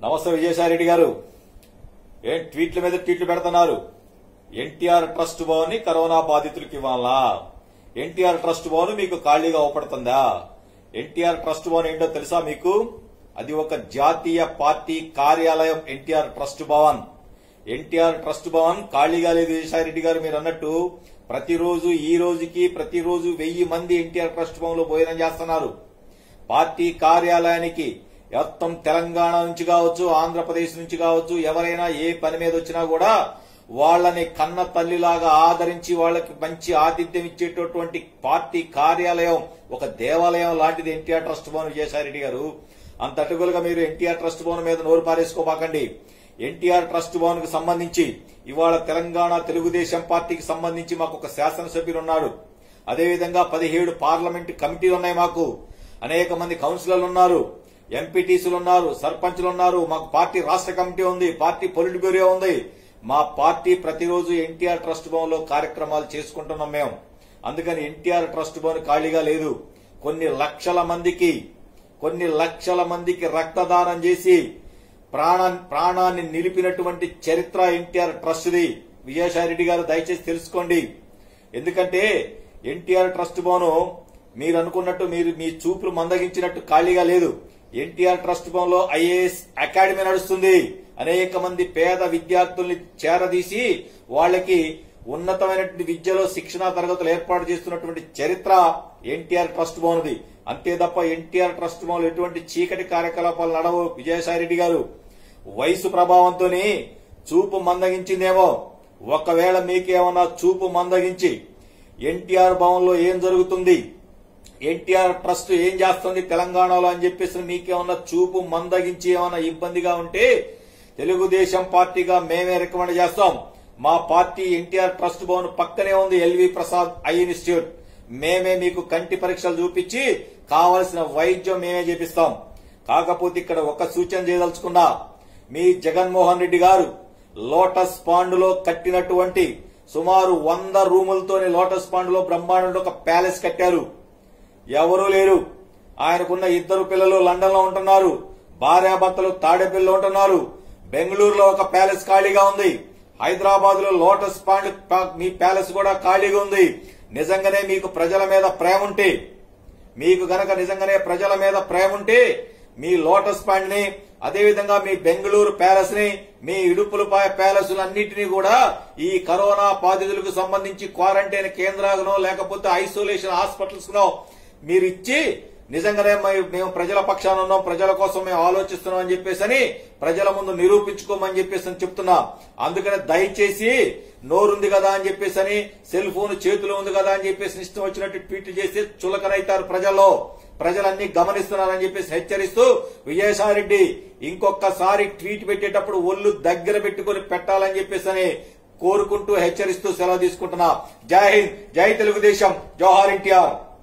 నమస్తే విజయసాయిరెడ్డి గారు ఏం ట్వీట్ల మీద ట్వీట్లు పెడుతున్నారు ఎన్టీఆర్ ట్రస్ట్ భవన్ కరోనా బాధితులకు ఇవ్వాలా ఎన్టీఆర్ ట్రస్ట్ భవన్ మీకు ఖాళీగా అవపడుతుందా ఎన్టీఆర్ ట్రస్ట్ భవన్ ఏంటో తెలుసా మీకు అది ఒక జాతీయ పార్టీ కార్యాలయం ఎన్టీఆర్ ట్రస్ట్ భవన్ ఎన్టీఆర్ ట్రస్ట్ భవన్ ఖాళీగా లేదు విజయసాయిరెడ్డి గారు మీరు అన్నట్టు ప్రతిరోజు ఈ రోజుకి ప్రతిరోజు వెయ్యి మంది ఎన్టీఆర్ ట్రస్ట్ భవన్ లో భోజనం చేస్తున్నారు పార్టీ కార్యాలయానికి మొత్తం తెలంగాణ నుంచి కావచ్చు ఆంధ్రప్రదేశ్ నుంచి కావచ్చు ఎవరైనా ఏ పని మీద వచ్చినా కూడా వాళ్ళని కన్న తల్లిలాగా ఆదరించి వాళ్ళకి మంచి ఆతిథ్యం ఇచ్చేటటువంటి పార్టీ కార్యాలయం ఒక దేవాలయం లాంటిది ఎన్టీఆర్ ట్రస్ట్ భవన్ విజయసాయిరెడ్డి గారు అంత అటుకులుగా మీరు ఎన్టీఆర్ ట్రస్ట్ భవన్ మీద నోరు పారేసుకోబాకండి ఎన్టీఆర్ ట్రస్ట్ భవన్ కు సంబంధించి ఇవాళ తెలంగాణ తెలుగుదేశం పార్టీకి సంబంధించి మాకు ఒక శాసనసభ్యులు ఉన్నాడు అదేవిధంగా పదిహేడు పార్లమెంట్ కమిటీలు ఉన్నాయి మాకు అనేక మంది కౌన్సిలర్లు ఉన్నారు ఎంపీటీసీలు ఉన్నారు సర్పంచ్లు ఉన్నారు మాకు పార్టీ రాష్ట్ర కమిటీ ఉంది పార్టీ పొలిట్ బ్యూరో ఉంది మా పార్టీ ప్రతిరోజు ఎన్టీఆర్ ట్రస్ట్ భవన్ లో కార్యక్రమాలు చేసుకుంటున్నాం మేము అందుకని ఎన్టీఆర్ ట్రస్ట్ భవన్ ఖాళీగా లేదు కొన్ని లక్షల మందికి కొన్ని లక్షల మందికి రక్తదానం చేసి ప్రాణ ప్రాణాన్ని నిలిపినటువంటి చరిత్ర ఎన్టీఆర్ ట్రస్ట్ది విజయసాయిరెడ్డి గారు దయచేసి తెలుసుకోండి ఎందుకంటే ఎన్టీఆర్ ట్రస్ట్ భవన్ మీరు అనుకున్నట్టు మీరు మీ చూపులు మందగించినట్టు ఖాళీగా లేదు ఎన్టీఆర్ ట్రస్ట్ భవన్ లో ఐఏఎస్ అకాడమీ నడుస్తుంది అనేక మంది పేద విద్యార్థుల్ని చేరదీసి వాళ్ళకి ఉన్నతమైనటువంటి విద్యలో శిక్షణా తరగతులు ఏర్పాటు చేస్తున్నటువంటి చరిత్ర ఎన్టీఆర్ ట్రస్ట్ భవన్ది అంతే తప్ప ఎన్టీఆర్ ట్రస్ట్ భవన్ ఎటువంటి చీకటి కార్యకలాపాలు నడవు విజయసాయిరెడ్డి గారు వయసు ప్రభావంతోనే చూపు మందగించిందేమో ఒకవేళ మీకేమన్నా చూపు మందగించి ఎన్టీఆర్ భవన్ లో ఏం జరుగుతుంది ఎన్టీఆర్ ట్రస్ట్ ఏం చేస్తుంది తెలంగాణలో అని చెప్పేసి మీకేమన్నా చూపు మందగించి ఏమన్నా ఇబ్బందిగా ఉంటే తెలుగుదేశం పార్టీగా మేమే రికమెండ్ చేస్తాం మా పార్టీ ఎన్టీఆర్ ట్రస్ట్ భవన్ పక్కనే ఉంది ఎల్వి ప్రసాద్ ఐ ఇన్స్టిట్యూట్ మేమే మీకు కంటి పరీక్షలు చూపించి కావలసిన వైద్యం మేమే చేపిస్తాం కాకపోతే ఇక్కడ ఒక సూచన చేయదలుచుకున్నా మీ జగన్మోహన్ రెడ్డి గారు లోటస్ పాండులో కట్టినటువంటి సుమారు వంద రూములతోని లోటస్ పాండులో బ్రహ్మాండంలో ఒక ప్యాలెస్ కట్టారు ఎవరూ లేరు ఆయనకున్న ఇద్దరు పిల్లలు లండన్ లో ఉంటున్నారు భార్యాభర్తలు తాడేపల్లిలో ఉంటున్నారు బెంగళూరులో ఒక ప్యాలెస్ ఖాళీగా ఉంది హైదరాబాద్ లో లోటస్ పాండ్ పా- మీ ప్యాలెస్ కూడా ఖాళీగా ఉంది నిజంగానే మీకు ప్రజల మీద ప్రేమ ఉంటే మీకు గనక నిజంగానే ప్రజల మీద ప్రేమ ఉంటే మీ లోటస్ పాండ్ ని అదేవిధంగా మీ బెంగళూరు ప్యాలెస్ ని మీ ఇడుపులపాయ ప్యాలెస్ అన్నింటినీ కూడా ఈ కరోనా బాధితులకు సంబంధించి క్వారంటైన్ కేంద్రాలను లేకపోతే ఐసోలేషన్ హాస్పిటల్స్ నో మీరు ఇచ్చి నిజంగానే మే- మేము ప్రజల పక్షాన ఉన్నాం ప్రజల కోసం మేము ఆలోచిస్తున్నాం అని చెప్పేసి అని ప్రజల ముందు నిరూపించుకోమని చెప్పేసి అని చెప్తున్నా అందుకని దయచేసి నోరుంది కదా అని చెప్పేసి అని సెల్ ఫోన్ చేతిలో ఉంది కదా అని చెప్పేసి ఇష్టం వచ్చినట్టు ట్వీట్ చేసి చులకనైతారు ప్రజల్లో ప్రజలన్నీ గమనిస్తున్నారని చెప్పేసి హెచ్చరిస్తూ విజయసాయిరెడ్డి ఇంకొకసారి ట్వీట్ పెట్టేటప్పుడు ఒళ్ళు దగ్గర పెట్టుకుని పెట్టాలని చెప్పేసి అని కోరుకుంటూ హెచ్చరిస్తూ సెలవు తీసుకుంటున్నా జై హింద్ జై తెలుగుదేశం జోహార్ ఎన్టీఆర్